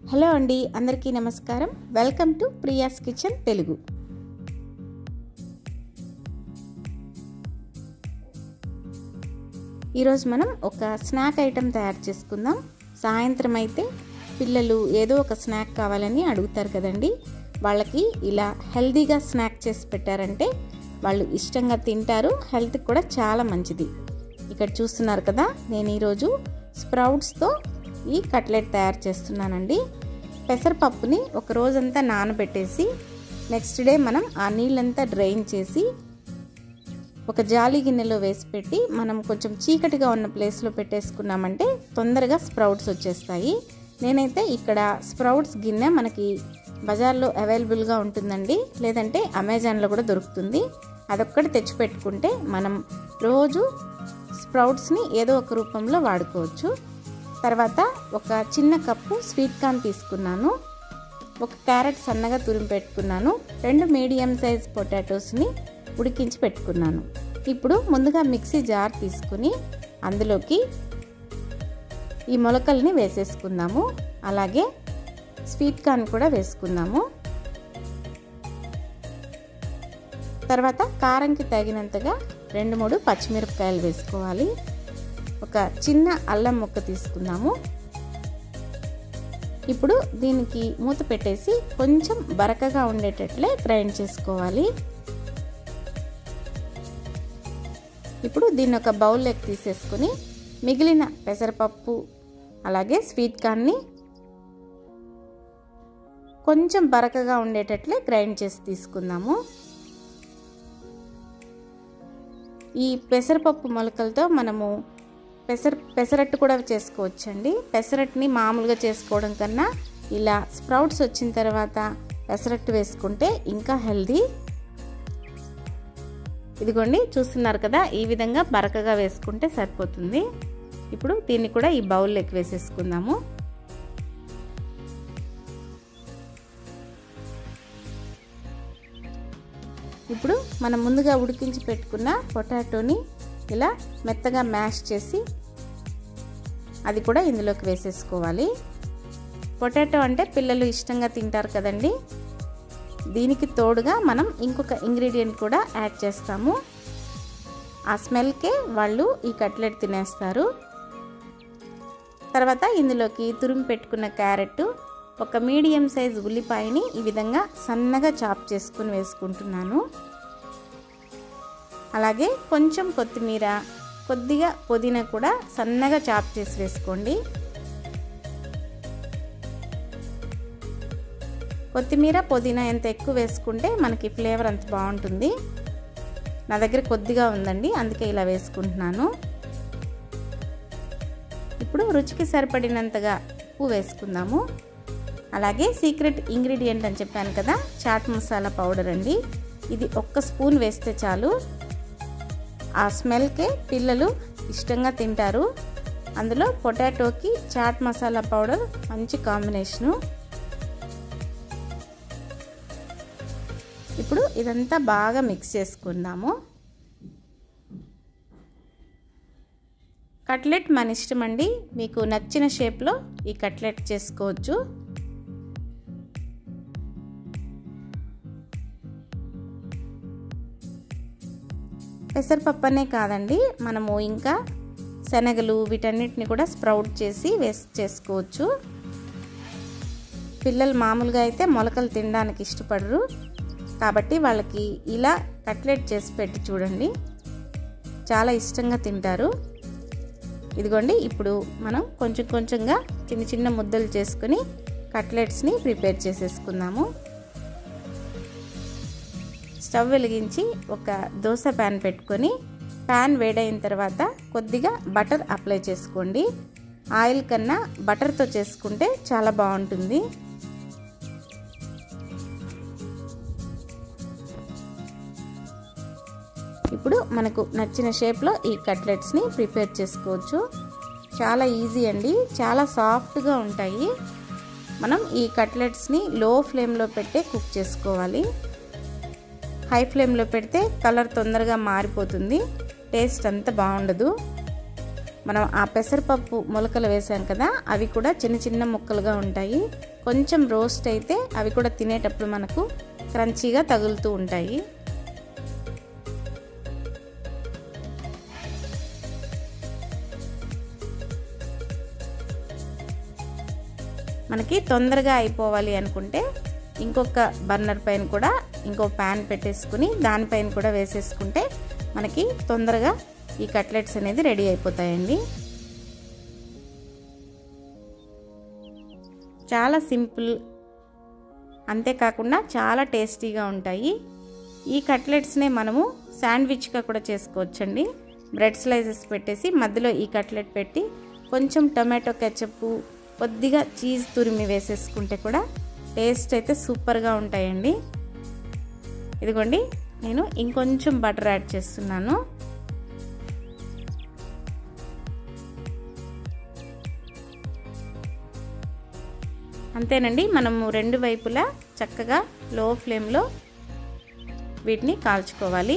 hello అండి అందరికీ నమస్కారం welcome to Priya's kitchen Telugu ఈరోజు మనం ఒక స్నాక్ ఐటెం తయారు చేసుకుందాం సాయంత్రం అయితే పిల్లలు ఏదో ఒక స్నాక్ కావాలని అడుగుతారు కదండి వాళ్ళకి ఇలా హెల్తీగా స్నాక్ చేసి పెట్టారంటే వాళ్ళు ఇష్టంగా తింటారు హెల్త్కి కూడా చాలా మంచిది ఇక్కడ చూస్తున్నారు కదా నేను ఈరోజు స్ప్రౌట్స్తో ఈ కట్లెట్ తయారు చేస్తున్నానండి పెసరపప్పుని ఒక రోజంతా నానబెట్టేసి నెక్స్ట్ డే మనం ఆ నీళ్ళంతా డ్రైన్ చేసి ఒక జాలి గిన్నెలో వేసి పెట్టి మనం కొంచెం చీకటిగా ఉన్న ప్లేస్లో పెట్టేసుకున్నామంటే తొందరగా స్ప్రౌట్స్ వచ్చేస్తాయి నేనైతే ఇక్కడ స్ప్రౌట్స్ గిన్నె మనకి బజార్లో అవైలబుల్గా ఉంటుందండి లేదంటే అమెజాన్లో కూడా దొరుకుతుంది అదొక్కటి తెచ్చిపెట్టుకుంటే మనం రోజు స్ప్రౌట్స్ని ఏదో ఒక రూపంలో వాడుకోవచ్చు తర్వాత ఒక చిన్న కప్పు స్వీట్ కార్న్ తీసుకున్నాను ఒక క్యారెట్ సన్నగా తురిమి పెట్టుకున్నాను రెండు మీడియం సైజ్ పొటాటోస్ని ఉడికించి పెట్టుకున్నాను ఇప్పుడు ముందుగా మిక్సీ జార్ తీసుకుని అందులోకి ఈ మొలకల్ని వేసేసుకుందాము అలాగే స్వీట్ కార్న్ కూడా వేసుకుందాము తర్వాత కారంకి తగినంతగా రెండు మూడు పచ్చిమిరపకాయలు వేసుకోవాలి ఒక చిన్న అల్లం ముక్క తీసుకుందాము ఇప్పుడు దీనికి మూత పెట్టేసి కొంచెం బరకగా ఉండేటట్లే గ్రైండ్ చేసుకోవాలి ఇప్పుడు దీన్ని ఒక బౌల్లోకి తీసేసుకుని మిగిలిన పెసరపప్పు అలాగే స్వీట్ కార్న్ని కొంచెం బరకగా ఉండేటట్లే గ్రైండ్ చేసి తీసుకుందాము ఈ పెసరపప్పు మొలకలతో మనము పెసర పెసరట్టు కూడా చేసుకోవచ్చండి పెసరట్టుని మామూలుగా చేసుకోవడం కన్నా ఇలా స్ప్రౌట్స్ వచ్చిన తర్వాత పెసరట్టు వేసుకుంటే ఇంకా హెల్దీ ఇదిగోండి చూస్తున్నారు కదా ఈ విధంగా బరకగా వేసుకుంటే సరిపోతుంది ఇప్పుడు దీన్ని కూడా ఈ బౌల్లోకి వేసేసుకుందాము ఇప్పుడు మనం ముందుగా ఉడికించి పెట్టుకున్న పొటాటోని ఇలా మెత్తగా మ్యాష్ చేసి అది కూడా ఇందులోకి వేసేసుకోవాలి పొటాటో అంటే పిల్లలు ఇష్టంగా తింటారు కదండి దీనికి తోడుగా మనం ఇంకొక ఇంగ్రీడియంట్ కూడా యాడ్ చేస్తాము ఆ స్మెల్కే వాళ్ళు ఈ కట్లెట్ తినేస్తారు తర్వాత ఇందులోకి తురిమి పెట్టుకున్న క్యారెట్ ఒక మీడియం సైజ్ ఉల్లిపాయని ఈ విధంగా సన్నగా చాప్ చేసుకుని వేసుకుంటున్నాను అలాగే కొంచెం కొత్తిమీర కొద్దిగా పుదీనా కూడా సన్నగా చాప్ చేసి వేసుకోండి కొత్తిమీర పుదీనా ఎంత ఎక్కువ వేసుకుంటే మనకి ఫ్లేవర్ అంత బాగుంటుంది నా దగ్గర కొద్దిగా ఉందండి అందుకే ఇలా వేసుకుంటున్నాను ఇప్పుడు రుచికి సరిపడినంతగా ఉప్పు వేసుకుందాము అలాగే సీక్రెట్ ఇంగ్రీడియంట్ అని చెప్పాను కదా చాట్ మసాలా పౌడర్ అండి ఇది ఒక్క స్పూన్ వేస్తే చాలు ఆ స్మెల్కే పిల్లలు ఇష్టంగా తింటారు అందులో పొటాటోకి చాట్ మసాలా పౌడర్ మంచి కాంబినేషను ఇప్పుడు ఇదంతా బాగా మిక్స్ చేసుకుందాము కట్లెట్ మన ఇష్టం అండి మీకు నచ్చిన షేప్లో ఈ కట్లెట్ చేసుకోవచ్చు పెసరపప్పనే కాదండి మనము ఇంకా శనగలు వీటన్నిటిని కూడా స్ప్రౌట్ చేసి వేసి చేసుకోవచ్చు పిల్లలు మామూలుగా అయితే మొలకలు తినడానికి ఇష్టపడరు కాబట్టి వాళ్ళకి ఇలా కట్లెట్ చేసి పెట్టి చూడండి చాలా ఇష్టంగా తింటారు ఇదిగోండి ఇప్పుడు మనం కొంచెం కొంచెంగా చిన్న చిన్న ముద్దలు చేసుకుని కట్లెట్స్ని ప్రిపేర్ చేసేసుకుందాము స్టవ్ వెలిగించి ఒక దోశ ప్యాన్ పెట్టుకొని ప్యాన్ వేడైన తర్వాత కొద్దిగా బటర్ అప్లై చేసుకోండి ఆయిల్ కన్నా బటర్తో చేసుకుంటే చాలా బాగుంటుంది ఇప్పుడు మనకు నచ్చిన షేప్లో ఈ కట్లెట్స్ని ప్రిపేర్ చేసుకోవచ్చు చాలా ఈజీ అండి చాలా సాఫ్ట్గా ఉంటాయి మనం ఈ కట్లెట్స్ని లో ఫ్లేమ్లో పెట్టే కుక్ చేసుకోవాలి హై ఫ్లేమ్లో పెడితే కలర్ తొందరగా మారిపోతుంది టేస్ట్ అంత బాగుండదు మనం ఆ పెసరపప్పు మొలకలు వేసాం కదా అవి కూడా చిన్న చిన్న ముక్కలుగా ఉంటాయి కొంచెం రోస్ట్ అయితే అవి కూడా తినేటప్పుడు మనకు క్రంచీగా తగులుతూ ఉంటాయి మనకి తొందరగా అయిపోవాలి అనుకుంటే ఇంకొక బర్నర్ పైన కూడా ఇంకో ప్యాన్ పెట్టేసుకుని దానిపైన కూడా వేసేసుకుంటే మనకి తొందరగా ఈ కట్లెట్స్ అనేది రెడీ అయిపోతాయండి చాలా సింపుల్ అంతేకాకుండా చాలా టేస్టీగా ఉంటాయి ఈ కట్లెట్స్నే మనము శాండ్విచ్గా కూడా చేసుకోవచ్చండి బ్రెడ్ స్లైసెస్ పెట్టేసి మధ్యలో ఈ కట్లెట్ పెట్టి కొంచెం టొమాటో కెచప్ కొద్దిగా చీజ్ తురిమి వేసేసుకుంటే కూడా టేస్ట్ అయితే సూపర్గా ఉంటాయండి ఇదిగోండి నేను ఇంకొంచెం బటర్ యాడ్ చేస్తున్నాను అంతేనండి మనము రెండు వైపులా చక్కగా లో ఫ్లేమ్లో వీటిని కాల్చుకోవాలి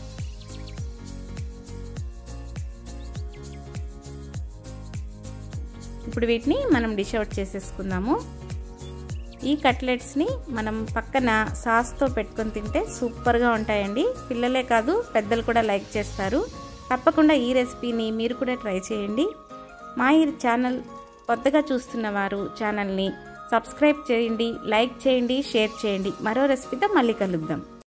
ఇప్పుడు వీటిని మనం డిష్ అవుట్ చేసేసుకుందాము ఈ కట్లెట్స్ని మనం పక్కన సాస్తో పెట్టుకొని తింటే సూపర్గా ఉంటాయండి పిల్లలే కాదు పెద్దలు కూడా లైక్ చేస్తారు తప్పకుండా ఈ రెసిపీని మీరు కూడా ట్రై చేయండి మా ఈ ఛానల్ కొత్తగా చూస్తున్న వారు ఛానల్ని సబ్స్క్రైబ్ చేయండి లైక్ చేయండి షేర్ చేయండి మరో రెసిపీతో మళ్ళీ కలుద్దాం